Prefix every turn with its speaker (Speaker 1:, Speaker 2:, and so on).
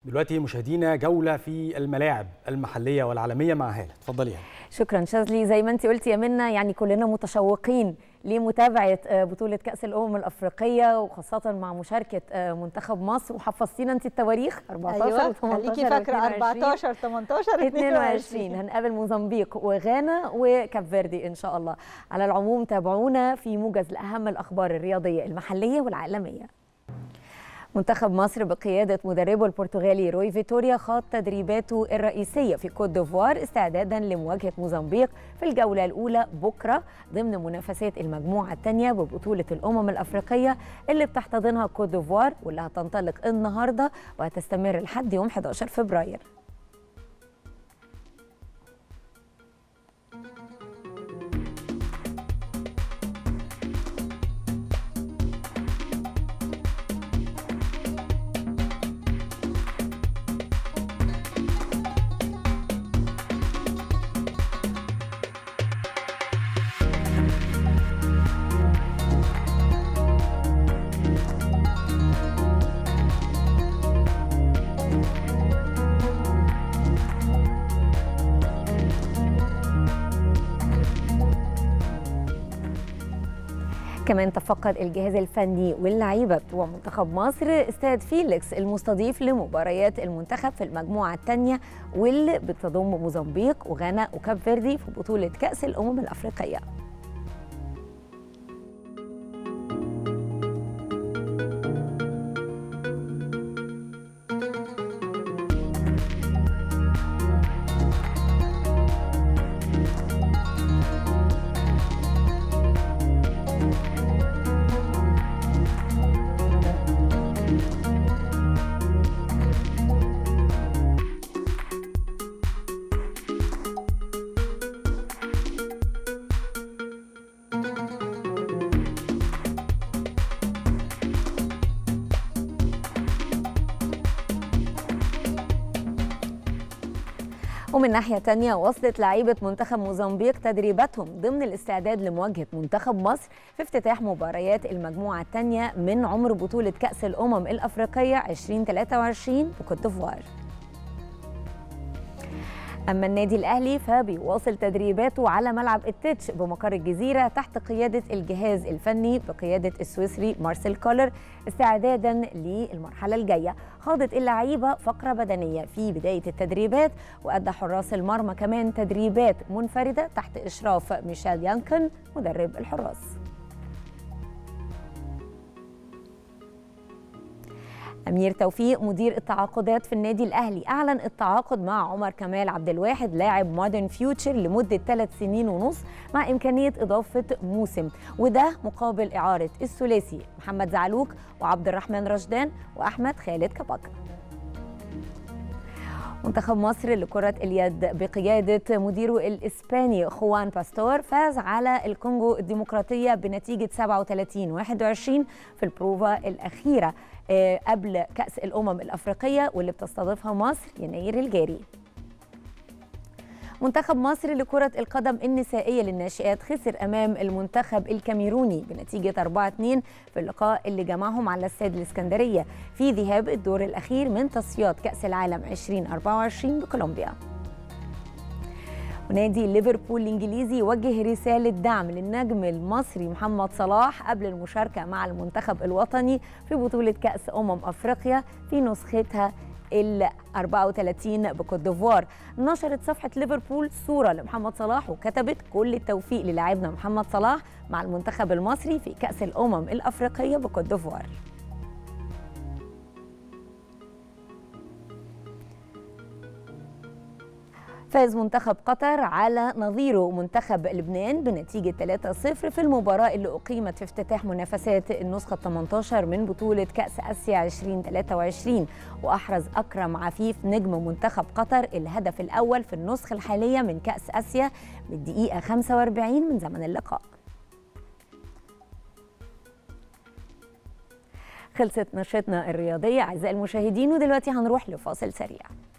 Speaker 1: دلوقتي مشاهدينا جولة في الملاعب المحلية والعالمية مع هالة اتفضلي هالة
Speaker 2: شكرا شاذلي زي ما انت قلتي يا منى يعني كلنا متشوقين لمتابعه بطوله كاس الامم الافريقيه وخاصه مع مشاركه منتخب مصر وحفظتينا انت التواريخ
Speaker 3: 14 أيوة. و18 خليكي فاكره 14 18
Speaker 2: 22 هنقابل موزمبيق وغانا وكاب فيردي ان شاء الله على العموم تابعونا في موجز لاهم الاخبار الرياضيه المحليه والعالميه منتخب مصر بقيادة مدربه البرتغالي روي فيتوريا خاض تدريباته الرئيسية في كوت ديفوار استعدادا لمواجهة موزمبيق في الجولة الأولى بكرة ضمن منافسات المجموعة الثانية ببطولة الأمم الأفريقية اللي بتحتضنها كوت ديفوار واللي هتنطلق النهاردة وهتستمر لحد يوم 11 فبراير كمان تفقد الجهاز الفني واللعيبه بتوع منتخب مصر استاد فيليكس المستضيف لمباريات المنتخب في المجموعه الثانيه واللي بتضم موزمبيق وغانا وكاب فيردي في بطوله كاس الامم الافريقيه ومن ناحية تانية وصلت لعيبة منتخب موزمبيق تدريباتهم ضمن الاستعداد لمواجهة منتخب مصر في افتتاح مباريات المجموعة الثانية من عمر بطولة كأس الأمم الأفريقية 2023 بكوت ديفوار. أما النادي الأهلي فبيواصل تدريباته على ملعب التتش بمقر الجزيرة تحت قيادة الجهاز الفني بقيادة السويسري مارسيل كولر استعدادا للمرحلة الجاية خاضت اللعيبة فقرة بدنية في بداية التدريبات وأدى حراس المرمى كمان تدريبات منفردة تحت إشراف ميشيل يانكن مدرب الحراس أمير توفيق مدير التعاقدات في النادي الأهلي أعلن التعاقد مع عمر كمال عبد الواحد لاعب مودرن فيوتشر لمدة ثلاث سنين ونص مع إمكانية إضافة موسم وده مقابل إعارة الثلاثي محمد زعلوك وعبد الرحمن رشدان وأحمد خالد كباكا منتخب مصر لكرة اليد بقيادة مديره الإسباني خوان باستور فاز على الكونغو الديمقراطية بنتيجة 37 21 في البروفا الأخيرة قبل كأس الأمم الأفريقية واللي بتستضيفها مصر يناير الجاري منتخب مصر لكرة القدم النسائية للناشئات خسر أمام المنتخب الكاميروني بنتيجة 4-2 في اللقاء اللي جمعهم على استاد الإسكندرية في ذهاب الدور الأخير من تصفيات كأس العالم 2024 بكولومبيا. ونادي ليفربول الانجليزي وجه رساله دعم للنجم المصري محمد صلاح قبل المشاركه مع المنتخب الوطني في بطوله كاس امم افريقيا في نسختها ال 34 بكوت ديفوار نشرت صفحه ليفربول صوره لمحمد صلاح وكتبت كل التوفيق للاعبنا محمد صلاح مع المنتخب المصري في كاس الامم الافريقيه بكوت ديفوار فاز منتخب قطر على نظيره منتخب لبنان بنتيجة 3-0 في المباراة اللي أقيمت في افتتاح منافسات النسخة 18 من بطولة كأس آسيا 2023 وأحرز أكرم عفيف نجم منتخب قطر الهدف الأول في النسخة الحالية من كأس آسيا بالدقيقة 45 من زمن اللقاء خلصت نشرتنا الرياضية أعزائي المشاهدين ودلوقتي هنروح لفاصل سريع